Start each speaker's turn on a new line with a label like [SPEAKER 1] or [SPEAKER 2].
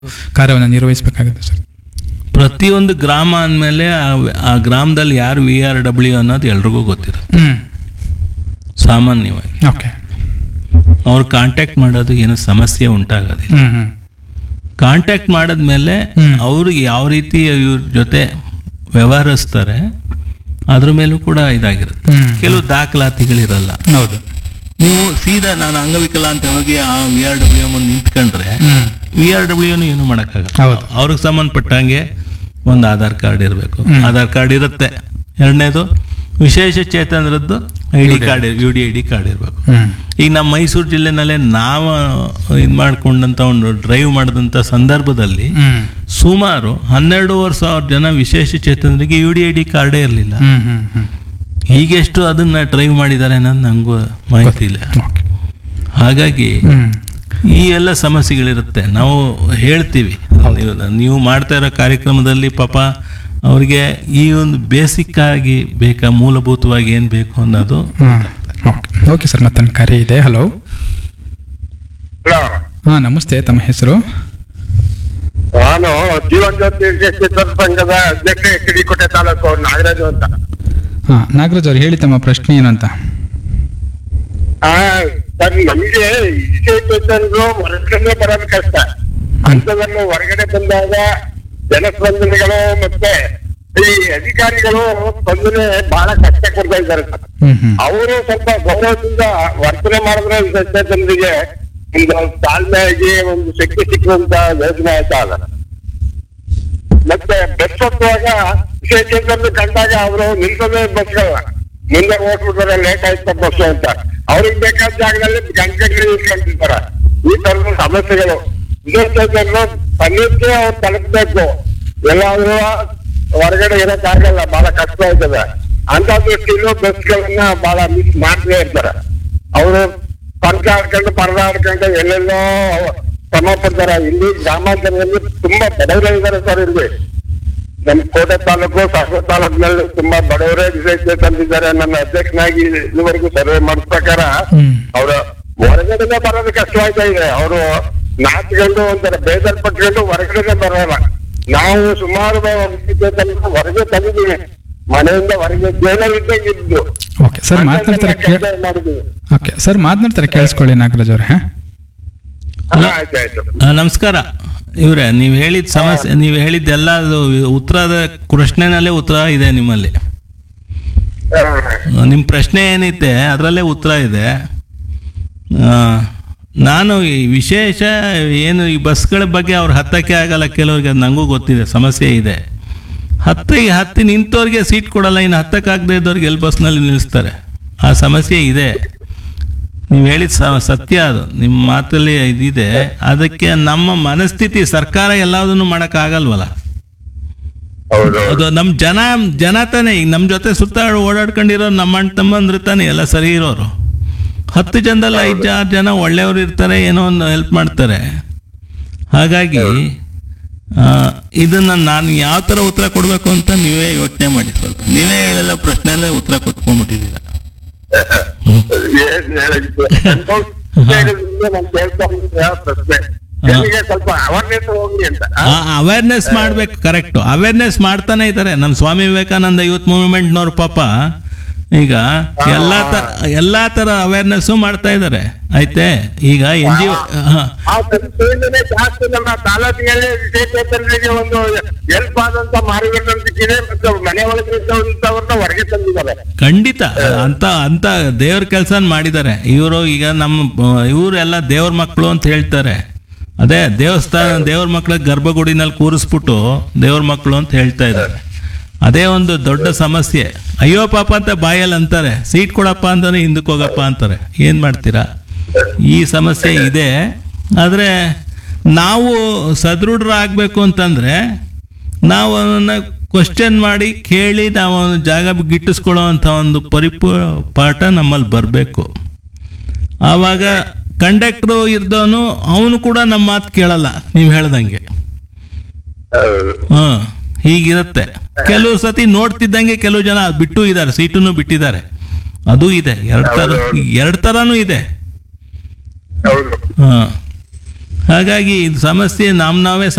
[SPEAKER 1] ಕಾರ್ಯವನ್ನು ನಿರ್ವಹಿಸಬೇಕಾಗುತ್ತೆ ಸರ್
[SPEAKER 2] ಪ್ರತಿಯೊಂದು ಗ್ರಾಮ ಅಂದಮೇಲೆ ಆ ಗ್ರಾಮದಲ್ಲಿ ಯಾರು ವಿ ಆರ್ ಡಬ್ಲ್ಯೂ ಅನ್ನೋದು ಎಲ್ರಿಗೂ ಗೊತ್ತಿರುತ್ತೆ
[SPEAKER 1] ಹ್ಮ್
[SPEAKER 2] ಸಾಮಾನ್ಯವಾಗಿ
[SPEAKER 1] ಓಕೆ
[SPEAKER 2] ಅವ್ರು ಕಾಂಟ್ಯಾಕ್ಟ್ ಮಾಡೋದು ಏನು ಸಮಸ್ಯೆ ಉಂಟಾಗೋದಿಲ್ಲ
[SPEAKER 1] ಹ್ಮ್ ಹ್ಮ್
[SPEAKER 2] ಕಾಂಟ್ಯಾಕ್ಟ್ ಮಾಡಿದ್ಮೇಲೆ
[SPEAKER 1] ಹ್ಮ್.
[SPEAKER 2] ಅವ್ರಿಗೆ ಯಾವ ರೀತಿ ಇವ್ರ ಜೊತೆ ವ್ಯವಹರಿಸ್ತಾರೆ ಅದ್ರ ಮೇಲೂ ಕೂಡ ಇದಾಗಿರುತ್ತೆ
[SPEAKER 1] ಹ್ಮ್.
[SPEAKER 2] ಕೆಲವು ದಾಖಲಾತಿಗಳಿರಲ್ಲ
[SPEAKER 1] ಹೌದು
[SPEAKER 2] ನೀವು ಸೀದಾ ನಾನು ಅಂಗವಿಕಲ ಅಂತ ಹೋಗಿ ಆ ವಿ ಆರ್ ಡಬ್ಲ್ಯೂ ಮುಂದೆ ನಿಂತ್ಕೊಂಡ್ರೆ
[SPEAKER 1] ಹ್ಮ್
[SPEAKER 2] ವಿ ಆರ್ ಡಬ್ಲ್ಯೂನು ಏನು ಮಾಡೋಕ್ಕಾಗಲ್ಲ
[SPEAKER 1] ಹೌದು.
[SPEAKER 2] ಅವ್ರಿಗೆ ಸಂಬಂಧಪಟ್ಟಂಗೆ ಒಂದು ಆಧಾರ್ ಕಾರ್ಡ್ ಇರಬೇಕು
[SPEAKER 1] ಹ್ಮ್.
[SPEAKER 2] ಆಧಾರ್ ಕಾರ್ಡ್ ಇರುತ್ತೆ ಎರಡನೇದು ವಿಶೇಷ ಚೇತನರದ್ದು I D card U D I D card ಇರಬೇಕು
[SPEAKER 1] ಹ್ಮ್
[SPEAKER 2] ಈಗ ನಮ್ಮ ಮೈಸೂರು ಜಿಲ್ಲೆನಲ್ಲೇ ನಾವು ಇದು ಮಾಡ್ಕೊಂಡಂತ ಒಂದು ಡ್ರೈವ್ ಮಾಡಿದಂಥ ಸಂದರ್ಭದಲ್ಲಿ
[SPEAKER 1] ಹ್ಮ್
[SPEAKER 2] ಸುಮಾರು ಹನ್ನೆರಡೂವರೆ ಸಾವಿರ ಜನ ವಿಶೇಷ ಚೇತನರಿಗೆ ಯು ಡಿ ಐ ಡಿ ಕಾರ್ಡೇ ಇರಲಿಲ್ಲ
[SPEAKER 1] ಹ್ಮ್ ಹ್ಮ್ ಹ್ಮ್
[SPEAKER 2] ಈಗೆಷ್ಟು ಅದನ್ನ ಡ್ರೈವ್ ಮಾಡಿದ್ದಾರೆ ಅನ್ನೋದು ನಂಗೂ ಮಾಹಿತಿ ಇಲ್ಲ
[SPEAKER 1] ಓಕೆ
[SPEAKER 2] ಹಾಗಾಗಿ
[SPEAKER 1] ಹ್ಮ್
[SPEAKER 2] ಈ ಎಲ್ಲ ಸಮಸ್ಯೆಗಳಿರುತ್ತೆ ನಾವು ಹೇಳ್ತೀವಿ ನೀವು ನೀವು ಮಾಡ್ತಾ ಇರೋ ಕಾರ್ಯಕ್ರಮದಲ್ಲಿ ಪಾಪ ಅವ್ರಿಗೆ ಈ ಒಂದು ಬೇಸಿಕ್ ಆಗಿ ಬೇಕಾ ಮೂಲಭೂತವಾಗಿ ಏನು ಬೇಕು ಅನ್ನೋದು
[SPEAKER 1] ಹ್ಮ್ ಓಕೆ ಓಕೆ ಸರ್ ಮತ್ತೊಂದು ಕರೆ ಇದೆ ಹಲೋ
[SPEAKER 3] ಹಲೋ
[SPEAKER 1] ಹಾಂ ನಮಸ್ತೆ ತಮ್ಮ ಹೆಸರು
[SPEAKER 3] ನಾನು ಜೀವನ್ ಜ್ಯೋತಿ ಚಿತ್ರ ಸಂಘದ ಅಧ್ಯಕ್ಷ ಎಚ್ ಡಿ ಕೋಟೆ ತಾಲೂಕು ನಾಗರಾಜು ಅಂತ
[SPEAKER 1] ಹಾಂ ನಾಗರಾಜ್ ಅವ್ರು ಹೇಳಿ ತಮ್ಮ ಪ್ರಶ್ನೆ ಏನು ಅಂತ
[SPEAKER 3] ಆ, ಸರ್ ನಮಗೆ ವಿಶೇಷರು ಹೊರಗಡೆ ಬರೋದು ಕಷ್ಟ ಅಂಥದನ್ನು ಹೊರಗಡೆ ಬಂದಾಗ ಜನಸ್ಪಂದನೆಗಳು ಮತ್ತೆ ಈ ಅಧಿಕಾರಿಗಳು ಸ್ಪಂದನೆ ಬಹಳ ಕಷ್ಟ ಕೊಡ್ತಾ ಇದ್ದಾರೆ ಸರ್
[SPEAKER 1] ಹ್ಮ್ ಹ್ಮ್
[SPEAKER 3] ಅವರು ಸ್ವಲ್ಪ ಗೌರವದಿಂದ ವರ್ತನೆ ಮಾಡಿದ್ರೆ ಜನರಿಗೆ ಒಂದು ತಾಳ್ಮೆಯಾಗಿ ಒಂದು ಶಕ್ತಿ ಸಿಕ್ಕುವಂತ ಯೋಜನೆ ಆಯ್ತಾ ಅಲ್ಲ ಮತ್ತೆ ಬಸ್ ಹತ್ತುವಾಗ ವಿಶೇಷದಲ್ಲಿ ಕಂಡಾಗ ಅವರು ನಿಲ್ಸೋದೇ ಬಸ್ಗಳನ್ನ ಮುಂದೆ ಹೋಗ್ಬಿಟ್ರೆ ಲೇಟ್ ಆಯ್ತಾ ಬಸ್ ಅಂತ ಅವ್ರಿಗೆ ಬೇಕಾದ ಜಾಗದಲ್ಲಿ ಗಂಟೆಗಳು ನಿಲ್ಕೊಂಡಿರ್ತಾರೆ ಈ ತರದ ಸಮಸ್ಯೆಗಳು ವಿಶೇಷದಲ್ಲಿ ತನ್ನಕ್ಕೆ ಅವ್ರು ತಲುಪಬೇಕು ಎಲ್ಲಾದ್ರೂ ಹೊರಗಡೆ ಇರೋಕ್ಕಾಗಲ್ಲ ಬಹಳ ಕಷ್ಟ ಆಯ್ತದೆ ಅಂತ ದೃಷ್ಟಿಯಲ್ಲೂ ಬಸ್ಗಳನ್ನ ಬಹಳ ಮಿಸ್ ಮಾಡ್ತೇ ಇರ್ತಾರೆ ಅವರು ಪರ್ಕ ಆಡ್ಕೊಂಡು ಪರದಾಡ್ಕೊಂಡು ಎಲ್ಲೆಲ್ಲೋ ಶ್ರಮ ಪಡ್ತಾರೆ ಇಲ್ಲಿ ಗ್ರಾಮಾಂತರದಲ್ಲಿ ತುಂಬಾ ಬಡವರೇ ಇದ್ದಾರೆ ಸರ್ ಇಲ್ಲಿ ನಮ್ಮ ಕೋಟೆ ತಾಲೂಕು ಸಾಗರ ತಾಲೂಕಿನಲ್ಲಿ ತುಂಬಾ ಬಡವರೇ ವಿಶೇಷ ತಂದಿದ್ದಾರೆ ನನ್ನ ಅಧ್ಯಕ್ಷನಾಗಿ ಇದುವರೆಗೂ ಸರ್ವೆ ಮಾಡಿದ ಪ್ರಕಾರ
[SPEAKER 1] ಹ್ಮ್.
[SPEAKER 3] ಅವರ ಹೊರಗಡೆನೆ ಬರೋದು ಕಷ್ಟವಾಗ್ತಾ ಇದೆ ಅವರು ನಾಚ್ಕೊಂಡು ಒಂಥರ ಬೇಜಾರ್ ಪಟ್ಕೊಂಡು ಹೊರಗಡೆನೆ ಬರೋಲ್ಲ ನಾವು ಸುಮಾರು ವಿಶೇಷ ಹೊರಗೆ ತಂದಿದ್ದೀವಿ ಮನೆಯಿಂದ ಹೊರಗೆ ಜೈಲಲ್ಲಿದ್ದಂಗೆ ಇದ್ದು
[SPEAKER 1] ಓಕೆ ಸರ್ ಮಾತನಾಡ್ತಾರೆ ಕೇ
[SPEAKER 3] ಮಾಡಿದ್ದೀವಿ
[SPEAKER 1] ಓಕೆ ಸರ್ ಮಾತನಾಡ್ತಾರೆ ಕೇಳಿಸ್ಕೊಳ್ಳಿ ನಾಗರಾಜ್ ಅವ್ರೆ ಹಾಂ
[SPEAKER 3] ಹಾ, ಆಯ್ತು ಆಯ್ತು
[SPEAKER 2] ಆ, ನಮಸ್ಕಾರ ಇವ್ರೆ ನೀವು ಹೇಳಿದ ಸಮಸ್ಯೆ ನೀವು ಹೇಳಿದ್ದೆಲ್ಲ ಅದು ಉತ್ತರದ ಪ್ರಶ್ನೆನಲ್ಲೇ ಉತ್ತರ ಇದೆ ನಿಮ್ಮಲ್ಲಿ
[SPEAKER 3] ಹಾ.
[SPEAKER 2] ನಿಮ್ಮ ಪ್ರಶ್ನೆ ಏನೈತೆ ಅದರಲ್ಲೇ ಉತ್ತರ ಇದೆ ಆ, ನಾನು ಈ ವಿಶೇಷ ಏನು ಈ ಬಸ್ಗಳ ಬಗ್ಗೆ ಅವ್ರು ಹತ್ತಕ್ಕೆ ಆಗಲ್ಲ ಕೆಲವ್ರಿಗೆ ಅದು ನನಗೂ ಗೊತ್ತಿದೆ ಸಮಸ್ಯೆ ಇದೆ ಹತ್ತಿ ಹತ್ತಿ ನಿಂತವ್ರಿಗೆ ಸೀಟ್ ಕೊಡಲ್ಲ ಇನ್ನು ಹತ್ತಕ್ಕಾಗದೇ ಇದ್ದವ್ರಿಗೆ ಎಲ್ಲಿ ಬಸ್ನಲ್ಲಿ ನಿಲ್ಲಿಸ್ತಾರೆ ಆ ಸಮಸ್ಯೆ ಇದೆ ನೀವು ಹೇಳಿದ ಸ ಸತ್ಯ ಅದು ನಿಮ್ಮ ಮಾತಲ್ಲಿ ಇದಿದೆ ಅದಕ್ಕೆ ನಮ್ಮ ಮನಸ್ಥಿತಿ ಸರ್ಕಾರ ಎಲ್ಲದನ್ನು ಮಾಡೋಕ್ಕಾಗಲ್ವಲ್ಲ
[SPEAKER 3] ಹೌದು
[SPEAKER 2] ಅದು ನಮ್ಮ ಜನ ಜನ ತಾನೇ ಈಗ ನಮ್ಮ ಜೊತೆ ಸುತ್ತ ಓಡಾಡ್ಕೊಂಡಿರೋ ನಮ್ಮ ಅಣ್ಣ ತಮ್ಮಂದ್ರೆ ತಾನೇ ಎಲ್ಲ ಸರಿ ಇರೋರು ಹತ್ತು ಜನದಲ್ಲಿ ಐದು ಆರು ಜನ ಒಳ್ಳೆಯವರು ಇರ್ತಾರೆ ಏನೋ ಒಂದು ಹೆಲ್ಪ್ ಮಾಡ್ತಾರೆ ಹಾಗಾಗಿ ಆ, ಇದನ್ನ ನಾನು ಯಾವ ಥರ ಉತ್ತರ ಕೊಡಬೇಕು ಅಂತ ನೀವೇ ಯೋಚನೆ ಮಾಡಿ ಸ್ವಲ್ಪ ನೀವೇ ಹೇಳೆಲ್ಲ ಪ್ರಶ್ನೆಯಲ್ಲೇ ಉತ್ತರ ಕೊಟ್ಕೊಂಡ್ಬಿಟ್ಟಿದ್ದೀರ
[SPEAKER 3] ಏನ್ ಹೇಳಿದ್ದು? ಹೇಳಿದ್ರಿಂದ ನಾನ್ ಕೇಳ್ತಾ ಇದ್ದೆ ಆ ಪ್ರಶ್ನೆ ಜನರಿಗೆ ಸ್ವಲ್ಪ ಅವೇರ್ನೆಸ್ ಹೋಗ್ಲಿ ಅಂತ
[SPEAKER 2] ಅವೇರ್ನೆಸ್ ಮಾಡ್ಬೇಕು ಕರೆಕ್ಟ್ ಅವೇರ್ನೆಸ್ ಮಾಡ್ತಾನೆ ಇದ್ದಾರೆ ನಮ್ಮ ಸ್ವಾಮಿ ವಿವೇಕಾನಂದ ಯೂತ್ ಮೂವ್ಮೆಂಟ್ನವ್ರ ಪಾಪ ಈಗ ಎಲ್ಲಾ ತರ ಎಲ್ಲಾ ತರ ಅವೇರ್ನೆಸ್ ಮಾಡ್ತಾ ಇದ್ದಾರೆ ಆಯ್ತೆ ಈಗ ಎನ್ ಜಿ
[SPEAKER 3] ಆ ಸಂಸ್ಥೆಯಿಂದನೇ ಜಾಸ್ತಿ ನಮ್ಮ ತಾಲೂಕಿನಲ್ಲಿ ವಿಶೇಷರಿಗೆ ಒಂದು ಹೆಲ್ಪ್ ಆದಂತ ಮಾರುಕಟ್ಟೆ ಸಿಕ್ಕಿದೆ ಮತ್ತು ಮನೆ ಒಳಗೆ ಇದ್ದವ್ರನ್ನ ಹೊರಗೆ ತಂದಿದ್ದಾರೆ
[SPEAKER 2] ಖಂಡಿತ ಅಂತ ಅಂತ ದೇವ್ರ ಕೆಲಸ ಮಾಡಿದ್ದಾರೆ ಇವರು ಈಗ ನಮ್ಮ ಇವರೆಲ್ಲ ದೇವ್ರ ಮಕ್ಕಳು ಅಂತ ಹೇಳ್ತಾರೆ ಅದೇ ದೇವಸ್ಥಾನ ದೇವ್ರ ಮಕ್ಕಳ ಗರ್ಭಗುಡಿನಲ್ಲಿ ಕೂರಿಸ್ಬಿಟ್ಟು ದೇವ್ರ ಮಕ್ಕಳು ಅಂತ ಹೇಳ್ತಾ ಇದ್ದಾರೆ ಅದೇ ಒಂದು ದೊಡ್ಡ ಸಮಸ್ಯೆ ಅಯ್ಯೋ ಪಾಪ ಅಂತ ಬಾಯಲ್ಲಿ ಅಂತಾರೆ ಸೀಟ್ ಕೊಡಪ್ಪ ಅಂತಾನೆ ಹಿಂದಕ್ಕೆ ಹೋಗಪ್ಪ ಅಂತಾರೆ ಏನು ಮಾಡ್ತೀರಾ ಈ ಸಮಸ್ಯೆ ಇದೆ ಆದರೆ ನಾವು ಸದೃಢರಾಗಬೇಕು ಅಂತಂದರೆ ನಾವು ಅವನ್ನ ಕ್ವಶನ್ ಮಾಡಿ ಕೇಳಿ ನಾವು ಅವನ ಜಾಗ ಗಿಟ್ಟಿಸ್ಕೊಳ್ಳೋ ಅಂಥ ಒಂದು ಪರಿಪೂ ಪಾಠ ನಮ್ಮಲ್ಲಿ ಬರಬೇಕು ಆವಾಗ ಕಂಡಕ್ಟ್ರು ಇರ್ದವನು ಅವನು ಕೂಡ ನಮ್ಮ ಮಾತು ಕೇಳಲ್ಲ ನೀವು ಹೇಳ್ದಂಗೆ ಹಾಂ ಹೀಗಿರುತ್ತೆ ಕೆಲವು ಸತಿ ನೋಡ್ತಿದ್ದಂಗೆ ಕೆಲವು ಜನ ಬಿಟ್ಟು ಇದ್ದಾರೆ ಸೀಟನ್ನು ಬಿಟ್ಟಿದ್ದಾರೆ ಅದು ಇದೆ ಎರಡು ಥರ ಎರಡು ಥರನೂ ಇದೆ
[SPEAKER 3] ಹೌದು
[SPEAKER 2] ಹಾಂ ಹಾಗಾಗಿ ಇದು ಸಮಸ್ಯೆ ನಮ್ ನಾವೇ